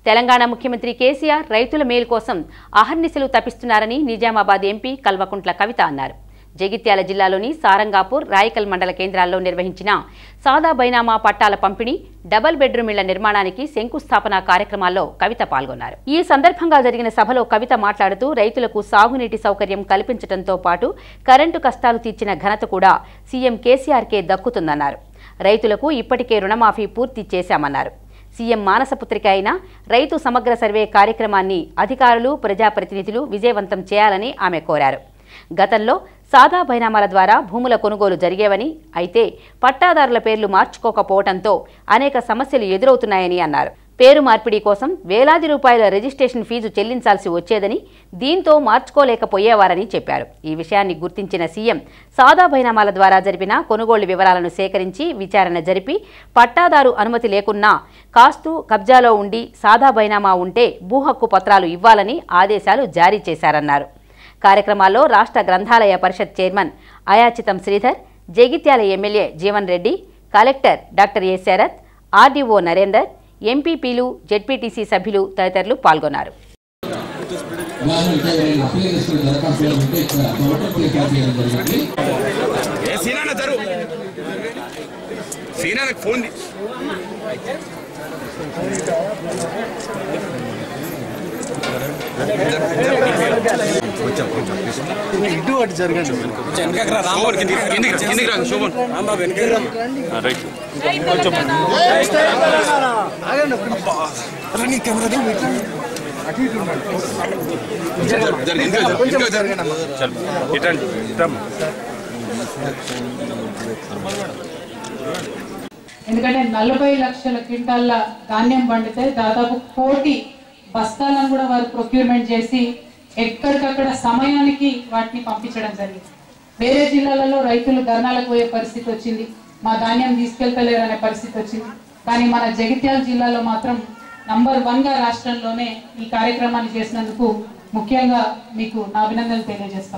తెలంగాణ ముఖ్యమంత్రి కేసీఆర్ రైతుల మేలు కోసం అహర్నిశలు తపిస్తున్నారని నిజామాబాద్ ఎంపీ కల్వకుంట్ల కవిత అన్నారు జగిత్యాల జిల్లాలోని సారంగాపూర్ రాయకల్ మండల కేంద్రాల్లో నిర్వహించిన సాదా బైనామా పట్టాల పంపిణీ డబల్ బెడ్రూమ్ ఇళ్ల నిర్మాణానికి శంకుస్థాపన కార్యక్రమాల్లో కవిత పాల్గొన్నారు ఈ సందర్భంగా జరిగిన సభలో కవిత మాట్లాడుతూ రైతులకు సాగునీటి సౌకర్యం కల్పించడంతో పాటు కరెంటు కష్టాలు తీర్చిన ఘనత కూడా సీఎం కేసీఆర్కే దక్కుతుందన్నారు రైతులకు ఇప్పటికే రుణమాఫీ పూర్తి చేశామన్నారు సీఎం మానసపుత్రిక అయిన రైతు సమగ్ర సర్వే కార్యక్రమాన్ని అధికారులు ప్రజాప్రతినిధులు విజయవంతం చేయాలని ఆమె కోరారు గతంలో సాదా బైనామాల ద్వారా భూముల కొనుగోలు జరిగేవని అయితే పట్టాదారుల పేర్లు మార్చుకోకపోవడంతో అనేక సమస్యలు ఎదురవుతున్నాయని అన్నారు పేరు మార్పిడి కోసం వేలాది రూపాయల రిజిస్ట్రేషన్ ఫీజు చెల్లించాల్సి వచ్చేదని దీంతో మార్చుకోలేకపోయేవారని చెప్పారు ఈ విషయాన్ని గుర్తించిన సీఎం సాదా బైనామాల ద్వారా జరిపిన కొనుగోలు వివరాలను సేకరించి విచారణ జరిపి పట్టాదారు అనుమతి లేకున్నా కాస్తు కబ్జాలో ఉండి సాదా బైనామా ఉంటే భూ హక్కు పత్రాలు ఇవ్వాలని ఆదేశాలు జారీ చేశారన్నారు కార్యక్రమాల్లో రాష్ట్ర గ్రంథాలయ పరిషత్ chairman Ayachitam Sridhar Jagtial MLA Jeevan Reddy collector doctor A Sharath RDO Narender ఎంపీపీలు జెడ్పీటీసీ సభ్యులు తదితరులు పాల్గొన్నారు వాళ్ళు ఇక్కడ అప్లై చేసుకునే దరఖాస్తులు ఉంటే ఇక్కడ టోటల్ పే క్యాప్ చేయడం జరిగింది ఏ సీనాన్న జరు సీనాన్నకు ఫోన్ తీ- శోభన్ కిందికి రా, కిందికి రా, కిందికి రా శోభన్ జరు, జరు, ఇంటికి జరు, ఇంటికి జరు. ఎందుకంటే నలభై లక్షల క్వింటాల్ల ధాన్యం పండితే దాదాపు కోటి బస్తాలను కూడా వారు ప్రొక్యూర్మెంట్ చేసి ఎక్కడికక్కడ సమయానికి వాటిని పంపించడం జరిగింది వేరే జిల్లాలలో రైతులు ధర్నాలకు పోయే పరిస్థితి వచ్చింది మా ధాన్యం తీసుకెళ్తలేరు అనే పరిస్థితి వచ్చింది కానీ మన జగిత్యాల జిల్లాలో మాత్రం నంబర్ వన్ గా రాష్ట్రంలోనే ఈ కార్యక్రమాన్ని చేసినందుకు ముఖ్యంగా మీకు నా అభినందనలు తెలియజేస్తాం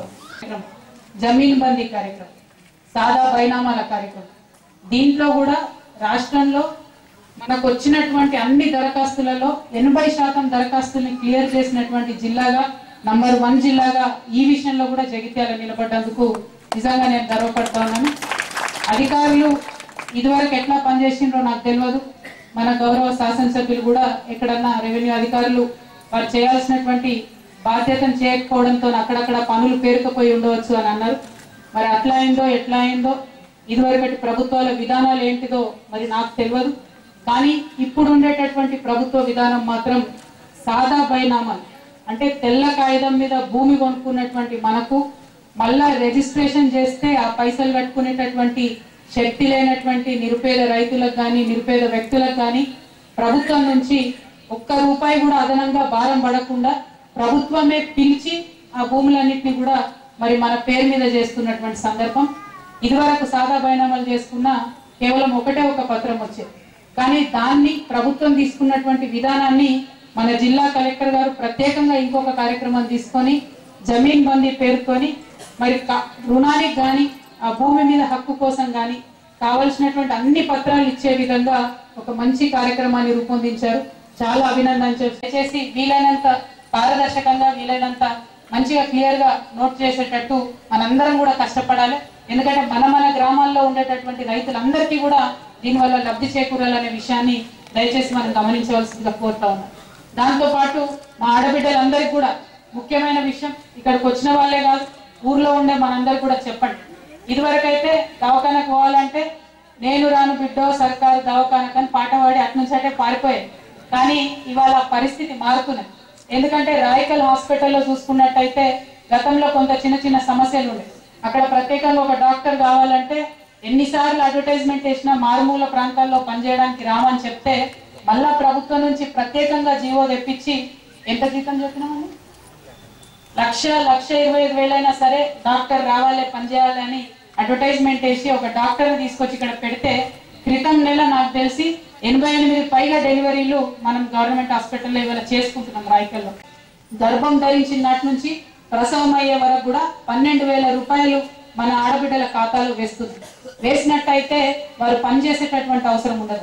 జమీన్ బందీ కార్యక్రమం సాదా బైనామాల కార్యక్రమం దీంట్లో కూడా రాష్ట్రంలో మనకు వచ్చినటువంటి అన్ని దరఖాస్తులలో ఎనభై శాతం దరఖాస్తుల్ని క్లియర్ చేసినటువంటి జిల్లాగా నంబర్ వన్ జిల్లాగా ఈ విషయంలో కూడా జగిత్యాల నిలబడ్డందుకు నిజంగా నేను గర్వపడతా ఉన్నాను అధికారులు ఇదివరకు ఎట్లా పనిచేసిండ్రో నాకు తెలియదు మన గౌరవ శాసనసభ్యులు కూడా ఎక్కడన్నా రెవెన్యూ అధికారులు వారు చేయాల్సినటువంటి బాధ్యతను చేయకపోవడంతో అక్కడక్కడ పనులు పేరుకుపోయి ఉండవచ్చు అని అన్నారు మరి అట్లా అయిందో ఎట్లా అయిందో ఇదివరకటి ప్రభుత్వాల విధానాలు ఏంటిదో మరి నాకు తెలియదు కానీ ఇప్పుడు ఉండేటటువంటి ప్రభుత్వ విధానం మాత్రం సాదా బైనామాలు అంటే తెల్ల కాగితం మీద భూమి కొనుక్కున్నటువంటి మనకు మళ్ళా రిజిస్ట్రేషన్ చేస్తే ఆ పైసలు కట్టుకునేటటువంటి శక్తి లేనటువంటి నిరుపేద రైతులకు కానీ నిరుపేద వ్యక్తులకు కానీ ప్రభుత్వం నుంచి ఒక్క రూపాయి కూడా అదనంగా భారం పడకుండా ప్రభుత్వమే పిలిచి ఆ భూములన్నింటినీ కూడా మరి మన పేరు మీద చేస్తున్నటువంటి సందర్భం ఇదివరకు సాదా బైనామాలు చేసుకున్న కేవలం ఒకటే ఒక పత్రం వచ్చేది కానీ దాన్ని ప్రభుత్వం తీసుకున్నటువంటి విధానాన్ని మన జిల్లా కలెక్టర్ గారు ప్రత్యేకంగా ఇంకొక కార్యక్రమం తీసుకొని జమీన్ బందీ పేరుతోని మరి క- రుణానికి కానీ ఆ భూమి మీద హక్కు కోసం కానీ కావలసినటువంటి అన్ని పత్రాలు ఇచ్చే విధంగా ఒక మంచి కార్యక్రమాన్ని రూపొందించారు చాలా అభినందన చేసి వీలైనంత పారదర్శకంగా వీలైనంత మంచిగా క్లియర్ గా నోట్ చేసేటట్టు మనందరం కూడా కష్టపడాలి ఎందుకంటే మన మన గ్రామాల్లో ఉండేటటువంటి రైతులందరికీ కూడా దీనివల్ల లబ్ధి చేకూరాలనే విషయాన్ని దయచేసి మనం గమనించవలసిందిగా కోరుతా ఉన్నాం దాంతో పాటు మా ఆడబిడ్డలందరికీ కూడా ముఖ్యమైన విషయం ఇక్కడికి వచ్చిన వాళ్ళే కాదు ఊర్లో ఉండే మనందరికి కూడా చెప్పండి ఇదివరకైతే దవాఖానకు పోవాలంటే నేను రాను బిడ్డో సర్కారు దవాఖానకు అని పాట పాడి అట్నుంచి అటే పారిపోయాయి కానీ ఇవాళ పరిస్థితి మారుతున్నది ఎందుకంటే రాయకల్ హాస్పిటల్లో చూసుకున్నట్టయితే గతంలో కొంత చిన్న చిన్న సమస్యలు ఉండే అక్కడ ప్రత్యేకంగా ఒక డాక్టర్ కావాలంటే ఎన్నిసార్లు అడ్వర్టైజ్మెంట్ చేసినా మారుమూల ప్రాంతాల్లో పనిచేయడానికి రామని చెప్తే మళ్ళా ప్రభుత్వం నుంచి ప్రత్యేకంగా జీవో తెప్పించి ఎంత జీతం చెప్పినామని లక్ష లక్ష ఇరవై ఐదు వేలైనా సరే డాక్టర్ రావాలి పనిచేయాలి అని అడ్వర్టైజ్మెంట్ వేసి ఒక డాక్టర్ తీసుకొచ్చి ఇక్కడ పెడితే క్రితం నెల నాకు తెలిసి ఎనభై ఎనిమిది పైగా డెలివరీలు మనం గవర్నమెంట్ హాస్పిటల్లో ఇవాళ చేసుకుంటున్నాం రాయకల్లో గర్భం ధరించిన నాటి నుంచి ప్రసవం అయ్యే వరకు కూడా పన్నెండు వేల రూపాయలు మన ఆడబిడ్డల ఖాతాలో వేస్తుంది వేసినట్టయితే వారు పనిచేసేటటువంటి అవసరం ఉండదు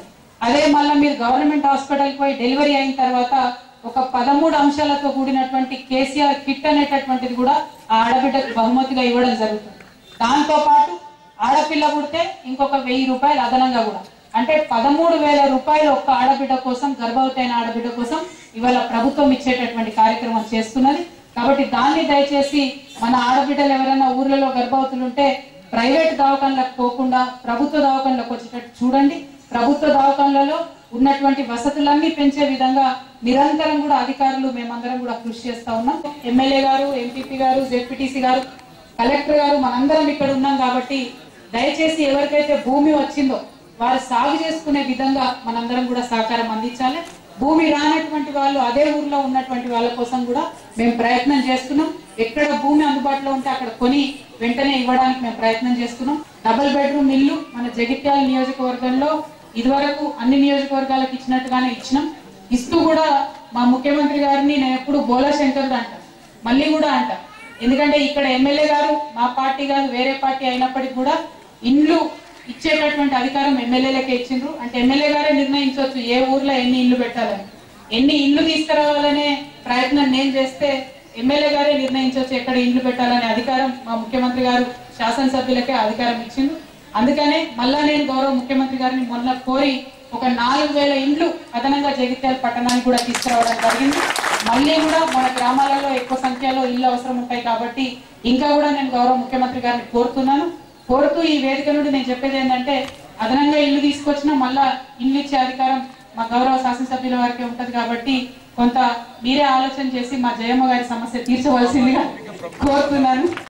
అదే మళ్ళీ మీరు గవర్నమెంట్ హాస్పిటల్కి పోయి డెలివరీ అయిన తర్వాత ఒక పదమూడు అంశాలతో కూడినటువంటి కేసీఆర్ కిట్ అనేటటువంటిది కూడా ఆ ఆడబిడ్డకు బహుమతిగా ఇవ్వడం జరుగుతుంది దాంతో పాటు ఆడపిల్ల పుడితే ఇంకొక వెయ్యి రూపాయలు అదనంగా కూడా అంటే పదమూడు వేల రూపాయలు ఒక్క ఆడబిడ్డ కోసం గర్భవతి అయిన ఆడబిడ్డ కోసం ఇవాళ ప్రభుత్వం ఇచ్చేటటువంటి కార్యక్రమం చేస్తున్నది కాబట్టి దాన్ని దయచేసి మన ఆడబిడ్డలు ఎవరైనా ఊర్లలో గర్భవతులు ఉంటే ప్రైవేట్ దవాఖానలకు పోకుండా ప్రభుత్వ దవాఖానలకు వచ్చేటట్టు చూడండి ప్రభుత్వ దవాఖానలలో ఉన్నటువంటి వసతులన్నీ పెంచే విధంగా నిరంతరం కూడా అధికారులు మేమందరం కూడా కృషి చేస్తా ఉన్నాం ఎమ్మెల్యే గారు ఎంపీపీ గారు జెడ్పీటీసీ గారు కలెక్టర్ గారు మనందరం ఇక్కడ ఉన్నాం కాబట్టి దయచేసి ఎవరికైతే భూమి వచ్చిందో వారు సాగు చేసుకునే విధంగా మనందరం కూడా సహకారం అందించాలి భూమి రానటువంటి వాళ్ళు అదే ఊర్లో ఉన్నటువంటి వాళ్ళ కోసం కూడా మేము ప్రయత్నం చేస్తున్నాం ఎక్కడ భూమి అందుబాటులో ఉంటే అక్కడ కొని వెంటనే ఇవ్వడానికి మేము ప్రయత్నం చేస్తున్నాం డబుల్ బెడ్రూమ్ ఇల్లు మన జగిత్యాల నియోజకవర్గంలో ఇదివరకు అన్ని నియోజకవర్గాలకు ఇచ్చినట్టుగానే ఇచ్చినాం ఇస్తూ కూడా మా ముఖ్యమంత్రి గారిని నేను ఎప్పుడు బోలా శంకరుడు అంటాను మళ్ళీ కూడా అంట ఎందుకంటే ఇక్కడ ఎమ్మెల్యే గారు మా పార్టీ కాదు వేరే పార్టీ అయినప్పటికీ కూడా ఇండ్లు ఇచ్చేటటువంటి అధికారం ఎమ్మెల్యేలకే ఇచ్చిండ్రు అంటే ఎమ్మెల్యే గారే నిర్ణయించవచ్చు ఏ ఊర్లో ఎన్ని ఇల్లు పెట్టాలని ఎన్ని ఇల్లు తీసుకురావాలనే ప్రయత్నం నేను చేస్తే ఎమ్మెల్యే గారే నిర్ణయించవచ్చు ఎక్కడ ఇండ్లు పెట్టాలనే అధికారం మా ముఖ్యమంత్రి గారు శాసనసభ్యులకే అధికారం ఇచ్చిండ్రు అందుకనే మళ్ళా నేను గౌరవ ముఖ్యమంత్రి గారిని మొన్న కోరి ఒక నాలుగు వేల ఇండ్లు అదనంగా జగిత్యాల పట్టణానికి కూడా తీసుకురావడం జరిగింది మళ్ళీ కూడా మన గ్రామాలలో ఎక్కువ సంఖ్యలో ఇల్లు అవసరం ఉంటాయి కాబట్టి ఇంకా కూడా నేను గౌరవ ముఖ్యమంత్రి గారిని కోరుతున్నాను కోరుతూ ఈ వేదిక నుండి నేను చెప్పేది ఏంటంటే అదనంగా ఇల్లు తీసుకొచ్చినా మళ్ళా ఇల్లు ఇచ్చే అధికారం మా గౌరవ శాసనసభ్యుల వారికి ఉంటది కాబట్టి కొంత మీరే ఆలోచన చేసి మా జయమ్మ గారి సమస్య తీర్చవలసిందిగా కోరుతున్నాను